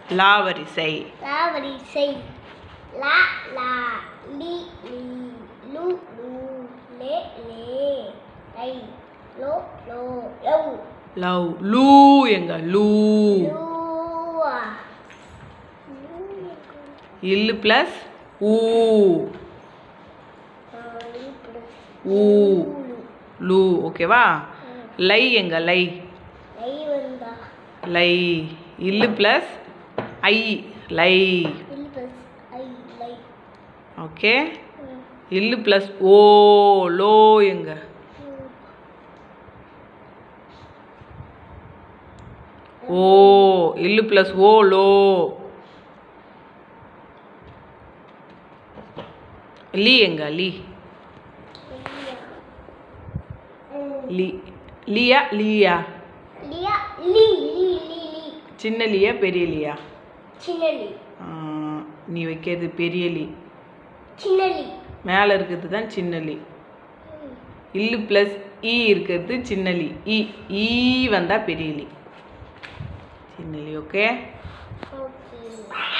லா வரிசை லா வரிசை லா லா லி லி லு லு லே லே லை லோ லோ லவ் லவ் லூ எங்க லூ லூவா இல்லு ப்ளஸ் ஊ ஊ லூ ஓகேவா லை எங்க லை லை வந்தா லை இல்லு ப்ளஸ் ஐ லை இல் பிளஸ் ஐ லை ஓகே இல்லு ப்ளஸ் ஓ லோ எங்க ஓ இல்லு ப்ளஸ் ஓ லோ லீ எங்க லீ லீ லியா லீயா லியா லி லி லி லி சின்ன லியா பெரிய லியா சின்னலி ஆ, நீ வைக்கிறது பெரிய லி சின்னலி மேலே இருக்கிறது தான் சின்ன லி இல்லு ப்ளஸ் இ இருக்கிறது சின்ன லி இ ஈ வந்தால் பெரிய லி சின்ன லி ஓகே ஓகே